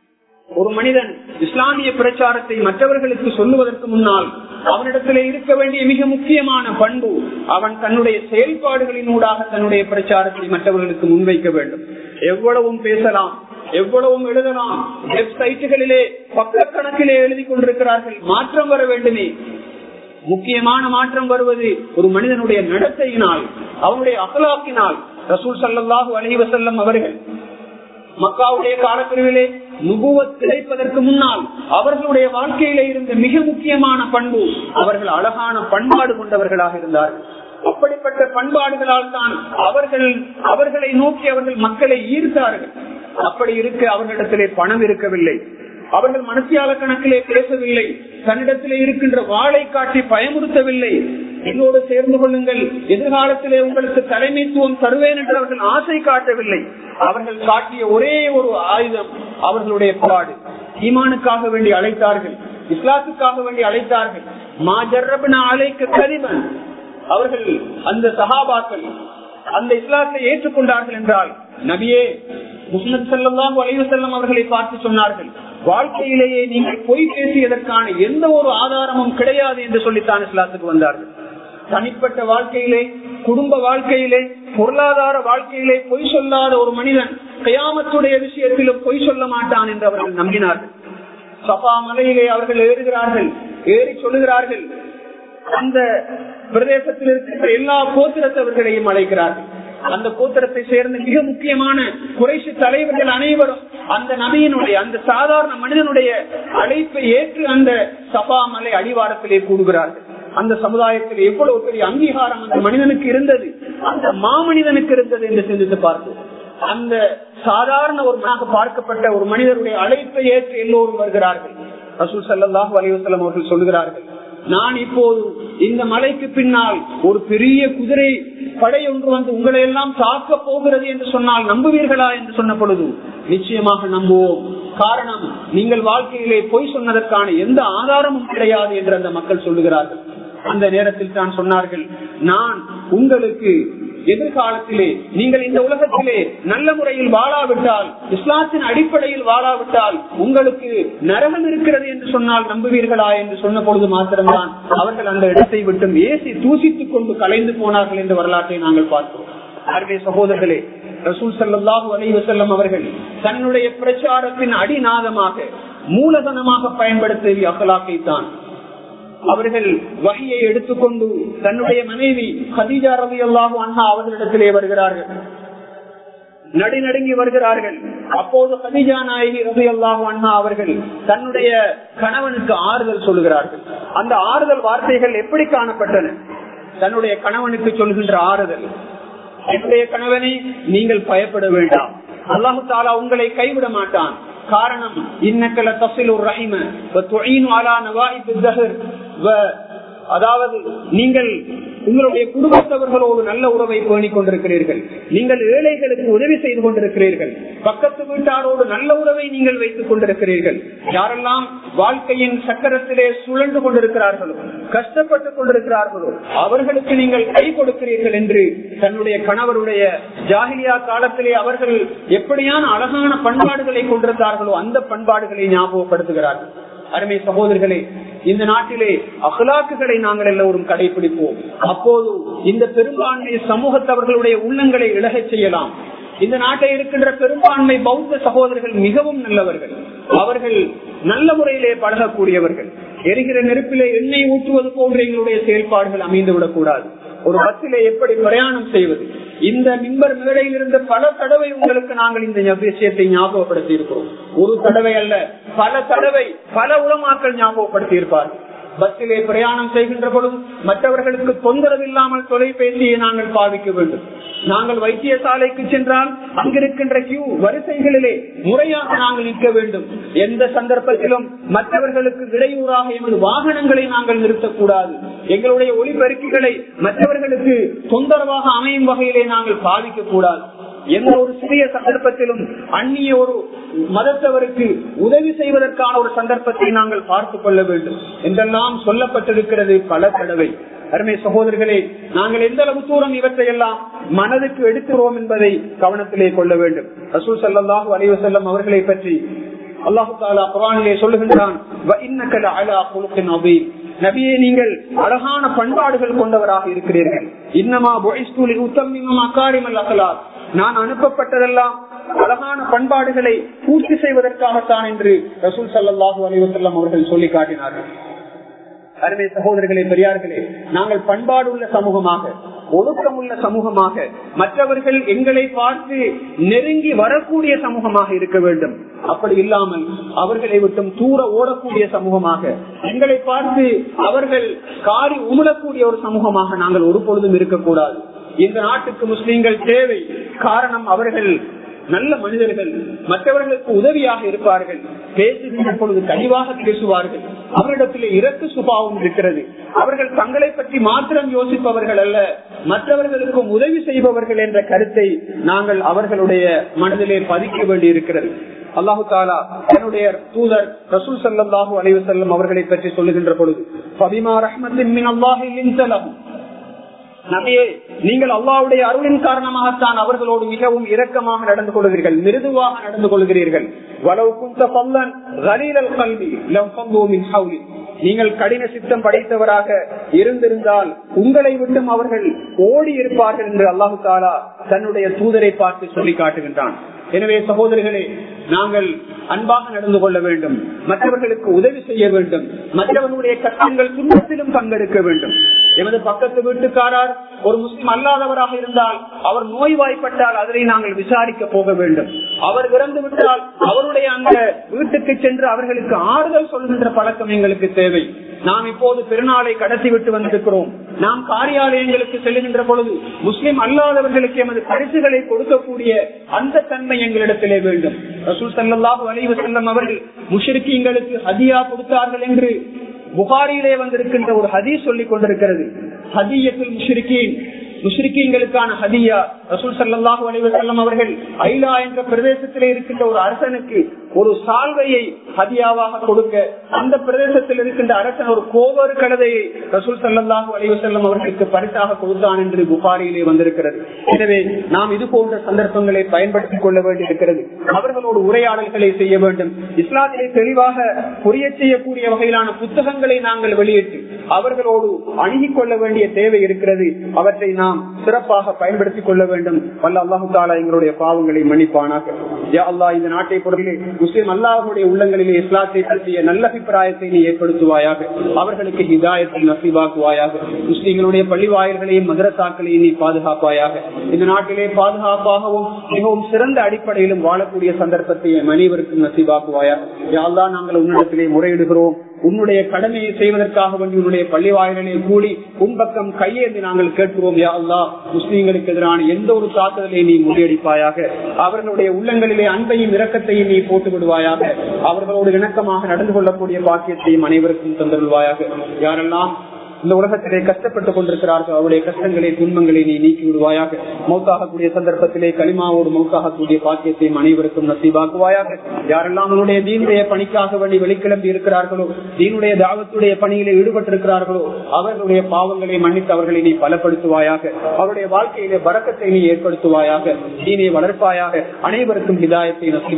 ஒரு மனிதன் இஸ்லாமிய பிரச்சாரத்தை மற்றவர்களுக்கு சொல்லுவதற்கு முன்னால் அவனிடத்திலே இருக்க வேண்டிய மிக முக்கியமான பண்பு அவன் தன்னுடைய செயல்பாடுகளின் ஊடாக தன்னுடைய பிரச்சாரத்தை மற்றவர்களுக்கு முன்வைக்க வேண்டும் எவ்வளவும் பேசலாம் எவ்வளவும் எழுதலாம் வெப்சைட்டுகளிலே பக்கக்கணக்கிலே எழுதி கொண்டிருக்கிறார்கள் மாற்றம் வர வேண்டுமே முக்கியமான மாற்றம் வருவது ஒரு மனிதனுடைய நடத்தையினால் அவனுடைய அகலாக்கினால் ரசூல் சல்லாஹூ அலைவசல்லம் அவர்கள் மக்காவுடைய காலப்பிரிவிலே நுபுவத் கிடைப்பதற்கு முன்னால் அவர்களுடைய வாழ்க்கையில இருந்த மிக முக்கியமான பண்பு அவர்கள் அழகான பண்பாடு கொண்டவர்களாக இருந்தார்கள் அப்படிப்பட்ட பண்பாடுகளால் தான் அவர்கள் அவர்களை நோக்கி அவர்கள் மக்களை ஈர்த்தார்கள் அப்படி இருக்க அவர்களிடத்திலே பணம் இருக்கவில்லை அவர்கள் மனசியால கணக்கிலே பேசவில்லை தன்னிடத்திலே இருக்கின்ற வாளை காட்டி பயமுறுத்தவில்லை என்னோடு சேர்ந்து கொள்ளுங்கள் எதிர்காலத்திலே உங்களுக்கு தலைமைத்துவம் தருவேன் என்று அவர்கள் ஆசை காட்டவில்லை அவர்கள் காட்டிய ஒரே ஒரு ஆயுதம் அவர்களுடைய பாடு ஈமானுக்காக வேண்டி அழைத்தார்கள் இஸ்லாத்துக்காக வேண்டி அழைத்தார்கள் மாஜர்ரபின அழைக்க கரிபன் அவர்கள் அந்த சகாபாக்கள் அந்த இஸ்லாத்தை ஏற்றுக்கொண்டார்கள் என்றால் நபியே முகமது சல்லாஹூ அலைவு செல்லம் அவர்களை பார்த்து சொன்னார்கள் வாழ்க்கையிலேயே நீங்கள் பொய் பேசியதற்கான எந்த ஒரு ஆதாரமும் கிடையாது என்று சொல்லித்தான் இஸ்லாத்துக்கு வந்தார்கள் தனிப்பட்ட வாழ்க்கையிலே குடும்ப வாழ்க்கையிலே பொருளாதார வாழ்க்கையிலே பொய் சொல்லாத ஒரு மனிதன் கயாமத்துடைய விஷயத்திலும் பொய் சொல்ல மாட்டான் என்று அவர்கள் நம்பினார்கள் சபா மலையிலே அவர்கள் ஏறுகிறார்கள் ஏறி சொல்லுகிறார்கள் அந்த பிரதேசத்தில் இருக்கின்ற எல்லா கோத்திரத்தவர்களையும் அழைக்கிறார்கள் அந்த கோத்திரத்தை சேர்ந்த மிக முக்கியமான குறைசி தலைவர்கள் அனைவரும் அந்த நபியினுடைய அந்த சாதாரண மனிதனுடைய அழைப்பை ஏற்று அந்த சபா மலை அடிவாரத்திலே கூடுகிறார்கள் அந்த சமுதாயத்தில் எவ்வளவு பெரிய அங்கீகாரம் அந்த மனிதனுக்கு இருந்தது அந்த மாமனிதனுக்கு இருந்தது என்று சிந்தித்து பார்த்தோம் அந்த சாதாரண ஒரு பார்க்கப்பட்ட ஒரு மனிதருடைய அழைப்பை ஏற்று எல்லோரும் வருகிறார்கள் ரசூல் சல்லாஹூ அலைவசலம் அவர்கள் சொல்லுகிறார்கள் நான் இப்போது இந்த மலைக்கு பின்னால் ஒரு பெரிய குதிரை படை ஒன்று வந்து உங்களை எல்லாம் தாக்க போகிறது என்று சொன்னால் நம்புவீர்களா என்று சொன்ன பொழுது நிச்சயமாக நம்புவோம் காரணம் நீங்கள் வாழ்க்கையிலே பொய் சொன்னதற்கான எந்த ஆதாரமும் கிடையாது என்று அந்த மக்கள் சொல்லுகிறார்கள் அந்த நேரத்தில் தான் சொன்னார்கள் நான் உங்களுக்கு எதிர்காலத்திலே நீங்கள் இந்த உலகத்திலே நல்ல முறையில் வாழாவிட்டால் இஸ்லாத்தின் அடிப்படையில் வாழாவிட்டால் உங்களுக்கு நரகம் இருக்கிறது என்று சொன்னால் நம்புவீர்களா என்று சொன்ன பொழுது மாத்திரம்தான் அவர்கள் அந்த இடத்தை விட்டு ஏசி தூசித்துக் கொண்டு கலைந்து போனார்கள் என்ற வரலாற்றை நாங்கள் பார்த்தோம் அருமை சகோதரர்களே ரசூல் சல்லாஹூ அலைவசல்லம் அவர்கள் தன்னுடைய பிரச்சாரத்தின் அடிநாதமாக மூலதனமாக பயன்படுத்திய அகலாக்கை தான் அவர்கள் வகையை எடுத்துக்கொண்டு தன்னுடைய மனைவி ஹதீஜா ரவி அல்லாஹு அண்ணா அவர்களிடத்திலே வருகிறார்கள் நடுநடுங்கி வருகிறார்கள் அப்போது ஹதீஜா நாயகி ரவி அல்லாஹு அண்ணா அவர்கள் தன்னுடைய கணவனுக்கு ஆறுதல் சொல்லுகிறார்கள் அந்த ஆறுதல் வார்த்தைகள் எப்படி காணப்பட்டன தன்னுடைய கணவனுக்கு சொல்கின்ற ஆறுதல் என்னுடைய கணவனை நீங்கள் பயப்பட வேண்டாம் அல்லாஹு தாலா உங்களை கைவிட மாட்டான் காரணம் இன்னக்கல தசில் ஒரு ரஹிம அதாவது நீங்கள் உங்களுடைய குடும்பத்தவர்களோடு நல்ல உறவை பேணிக் கொண்டிருக்கிறீர்கள் நீங்கள் ஏழைகளுக்கு உதவி செய்து கொண்டிருக்கிறீர்கள் பக்கத்து வீட்டாரோடு நல்ல உறவை நீங்கள் வைத்துக் கொண்டிருக்கிறீர்கள் யாரெல்லாம் வாழ்க்கையின் சக்கரத்திலே சுழன்று கொண்டிருக்கிறார்களோ கஷ்டப்பட்டுக் கொண்டிருக்கிறார்களோ அவர்களுக்கு நீங்கள் கை கொடுக்கிறீர்கள் என்று தன்னுடைய கணவருடைய ஜாகிலியா காலத்திலே அவர்கள் எப்படியான அழகான பண்பாடுகளை கொண்டிருந்தார்களோ அந்த பண்பாடுகளை ஞாபகப்படுத்துகிறார்கள் அருமை சகோதரர்களே இந்த நாட்டிலே அகலாக்குகளை நாங்கள் எல்லோரும் கடைபிடிப்போம் அப்போது இந்த பெரும்பான்மை சமூகத்தவர்களுடைய உள்ளங்களை இழகச் செய்யலாம் இந்த நாட்டில் இருக்கின்ற பெரும்பான்மை பௌத்த சகோதரர்கள் மிகவும் நல்லவர்கள் அவர்கள் நல்ல முறையிலே பழகக்கூடியவர்கள் எரிகிற நெருப்பிலே எண்ணெய் ஊற்றுவது போன்ற எங்களுடைய செயல்பாடுகள் அமைந்துவிடக் கூடாது ஒரு பஸ்ஸிலே எப்படி பிரயாணம் செய்வது இந்த மிம்பர் மேடையில் இருந்த பல தடவை உங்களுக்கு நாங்கள் இந்த விஷயத்தை ஞாபகப்படுத்தி இருக்கிறோம் ஒரு தடவை அல்ல பல தடவை பல உலமாக்கள் ஞாபகப்படுத்தி இருப்பார்கள் பஸ்ஸிலே பிரயாணம் செய்கின்ற பொழுது மற்றவர்களுக்கு தொந்தரவு இல்லாமல் தொலைபேசியை நாங்கள் பாவிக்க வேண்டும் நாங்கள் வைத்தியசாலைக்கு சென்றால் அங்கிருக்கின்ற கியூ வரிசைகளிலே முறையாக நாங்கள் நிற்க வேண்டும் எந்த சந்தர்ப்பத்திலும் மற்றவர்களுக்கு இடையூறாக எமது வாகனங்களை நாங்கள் நிறுத்தக்கூடாது எங்களுடைய ஒளிபெருக்கிகளை மற்றவர்களுக்கு தொந்தரவாக அமையும் வகையிலே நாங்கள் பாதிக்க கூடாது எந்த ஒரு சிறிய சந்தர்ப்பத்திலும் அந்நிய ஒரு மதத்தவருக்கு உதவி செய்வதற்கான ஒரு சந்தர்ப்பத்தை நாங்கள் பார்த்துக் கொள்ள வேண்டும் என்றெல்லாம் சொல்லப்பட்டிருக்கிறது பல தடவை அருமை சகோதரர்களே நாங்கள் எந்த அளவு தூரம் இவற்றையெல்லாம் மனதுக்கு எடுக்கிறோம் என்பதை கவனத்திலே கொள்ள வேண்டும் ரசூல் சல்லாஹூ அலைவசல்லம் அவர்களை பற்றி அல்லாஹு தாலா குரானிலே சொல்லுகின்றான் நபியே நீங்கள் அழகான பண்பாடுகள் கொண்டவராக இருக்கிறீர்கள் இன்னமா அக்காரிமல் நான் அனுப்பப்பட்டதெல்லாம் அழகான பண்பாடுகளை பூர்த்தி செய்வதற்காகத்தான் என்று ரசூல் சல்லாஹூ அலிவசல்லம் அவர்கள் சொல்லி காட்டினார்கள் அருமை சகோதரர்களே பெரியார்களே நாங்கள் பண்பாடு உள்ள சமூகமாக ஒழுக்கம் உள்ள சமூகமாக மற்றவர்கள் எங்களை பார்த்து நெருங்கி வரக்கூடிய சமூகமாக இருக்க வேண்டும் அப்படி இல்லாமல் அவர்களை விட்டும் தூர ஓடக்கூடிய சமூகமாக எங்களை பார்த்து அவர்கள் காரி உமிழக்கூடிய ஒரு சமூகமாக நாங்கள் ஒரு பொழுதும் இருக்கக்கூடாது இந்த நாட்டுக்கு முஸ்லீம்கள் தேவை காரணம் அவர்கள் நல்ல மனிதர்கள் மற்றவர்களுக்கு உதவியாக இருப்பார்கள் பேசுகின்ற பொழுது கனிவாக பேசுவார்கள் அவரிடத்தில் இறக்கு சுபாவம் இருக்கிறது அவர்கள் தங்களை பற்றி மாத்திரம் யோசிப்பவர்கள் அல்ல மற்றவர்களுக்கும் உதவி செய்பவர்கள் என்ற கருத்தை நாங்கள் அவர்களுடைய மனதிலே பதிக்க வேண்டி இருக்கிறது அல்லாஹு தாலா தன்னுடைய தூதர் ரசூல் சல்லாஹூ அலைவு செல்லம் அவர்களை பற்றி சொல்லுகின்ற பொழுது பபிமா ரஹ்மத்தின் மின் அல்லாஹின் நபியே நீங்கள் அல்லாவுடைய அருளின் காரணமாகத்தான் அவர்களோடு மிகவும் இரக்கமாக நடந்து கொள்கிறீர்கள் மிருதுவாக நடந்து கொள்கிறீர்கள் நீங்கள் கடின சித்தம் படைத்தவராக இருந்திருந்தால் உங்களை விட்டும் அவர்கள் ஓடி இருப்பார்கள் என்று அல்லாஹு தாலா தன்னுடைய தூதரை பார்த்து சொல்லி காட்டுகின்றான் எனவே சகோதரிகளே நாங்கள் அன்பாக நடந்து கொள்ள வேண்டும் மற்றவர்களுக்கு உதவி செய்ய வேண்டும் மற்றவர்களுடைய கஷ்டங்கள் துன்பத்திலும் பங்கெடுக்க வேண்டும் எமது பக்கத்து வீட்டுக்காரர் ஒரு முஸ்லிம் அல்லாதவராக இருந்தால் அவர் நோய்வாய்ப்பட்டால் அதனை நாங்கள் விசாரிக்க போக வேண்டும் அவர் இறந்து விட்டால் அவருடைய அந்த வீட்டுக்கு சென்று அவர்களுக்கு ஆறுதல் சொல்கின்ற பழக்கம் எங்களுக்கு தேவை நாம் இப்போது பெருநாளை கடத்தி விட்டு வந்திருக்கிறோம் நாம் காரியாலயங்களுக்கு செல்லுகின்ற பொழுது முஸ்லிம் அல்லாதவர்களுக்கு எமது பரிசுகளை கொடுக்கக்கூடிய அந்த தன்மை எங்களிடத்திலே வேண்டும் ரசூல் சல்லாஹூ அலைவு செல்லம் அவர்கள் முஷிருக்கீங்களுக்கு ஹதியா கொடுத்தார்கள் என்று புகாரியிலே வந்திருக்கின்ற ஒரு ஹதீஸ் சொல்லிக் கொண்டிருக்கிறது ஹதியத்தில் முஷிருக்கீன் முஷ்ரிக்கீங்களுக்கான ஹதியா ரசூல் சல்லாஹூ அலைவர் செல்லம் அவர்கள் ஐலா என்ற பிரதேசத்திலே இருக்கின்ற ஒரு அரசனுக்கு ஒரு சால்வையை ஹதியாவாக கொடுக்க அந்த பிரதேசத்தில் இருக்கின்ற அரசன் ஒரு கோவரு கழுதையை ரசூல் சல்லாஹூ அலிவசல்லம் அவர்களுக்கு பரிசாக கொடுத்தான் என்று புகாரியிலே வந்திருக்கிறது எனவே நாம் இது போன்ற சந்தர்ப்பங்களை பயன்படுத்திக் கொள்ள வேண்டியிருக்கிறது அவர்களோடு உரையாடல்களை செய்ய வேண்டும் இஸ்லாத்திலே தெளிவாக புரிய செய்யக்கூடிய வகையிலான புத்தகங்களை நாங்கள் வெளியிட்டு அவர்களோடு அணுகிக் கொள்ள வேண்டிய தேவை இருக்கிறது அவற்றை நாம் சிறப்பாக பயன்படுத்திக் கொள்ள வேண்டும் வல்ல அல்லாஹு தாலா எங்களுடைய பாவங்களை மன்னிப்பானாக யா அல்லாஹ் இந்த நாட்டை பொறுத்தே முஸ்லிம் அல்லாஹுடைய உள்ளங்களிலே இஸ்லாத்தை பற்றிய நல்ல அபிப்பிராயத்தை நீ ஏற்படுத்துவாயாக அவர்களுக்கு ஹிதாயத்தை நசிவாக்குவாயாக முஸ்லிம்களுடைய பள்ளி வாயில்களையும் மதரசாக்களையும் நீ பாதுகாப்பாயாக இந்த நாட்டிலே பாதுகாப்பாகவும் மிகவும் சிறந்த அடிப்படையிலும் வாழக்கூடிய சந்தர்ப்பத்தை அனைவருக்கும் நசிவாக்குவாயாக யா அல்லாஹ் நாங்கள் உன்னிடத்திலே முறையிடுகிறோம் உன்னுடைய கடமையை செய்வதற்காக வேண்டி உன்னுடைய பள்ளி வாயிலில் கூடி உன்பக்கம் கையேந்தி நாங்கள் கேட்கிறோம் யா அல்லா முஸ்லீம்களுக்கு எதிரான எந்த ஒரு தாக்குதலை நீ முறியடிப்பாயாக அவர்களுடைய உள்ளங்களிலே அன்பையும் இரக்கத்தையும் நீ போட்டு விடுவாயாக அவர்களோடு இணக்கமாக நடந்து கொள்ளக்கூடிய பாக்கியத்தையும் அனைவருக்கும் தந்துள்வாயாக யாரெல்லாம் இந்த உலகத்திலே கஷ்டப்பட்டுக் கொண்டிருக்கிறார்கள் அவருடைய கஷ்டங்களை துன்பங்களை நீ நீக்கி விடுவாயாக மௌத்தாகக்கூடிய சந்தர்ப்பத்திலே களிமாவோடு மௌத்தாகக்கூடிய பாக்கியத்தையும் அனைவருக்கும் நசீபாக்குவாயாக யாரெல்லாம் அவனுடைய தீனுடைய பணிக்காக வேண்டி வெளிக்கிளம்பி இருக்கிறார்களோ தீனுடைய தாவத்துடைய பணியிலே ஈடுபட்டிருக்கிறார்களோ அவர்களுடைய பாவங்களை மன்னித்து அவர்களை நீ பலப்படுத்துவாயாக அவருடைய வாழ்க்கையிலே பறக்கத்தை நீ ஏற்படுத்துவாயாக தீனை வளர்ப்பாயாக அனைவருக்கும் ஹிதாயத்தை நசீபா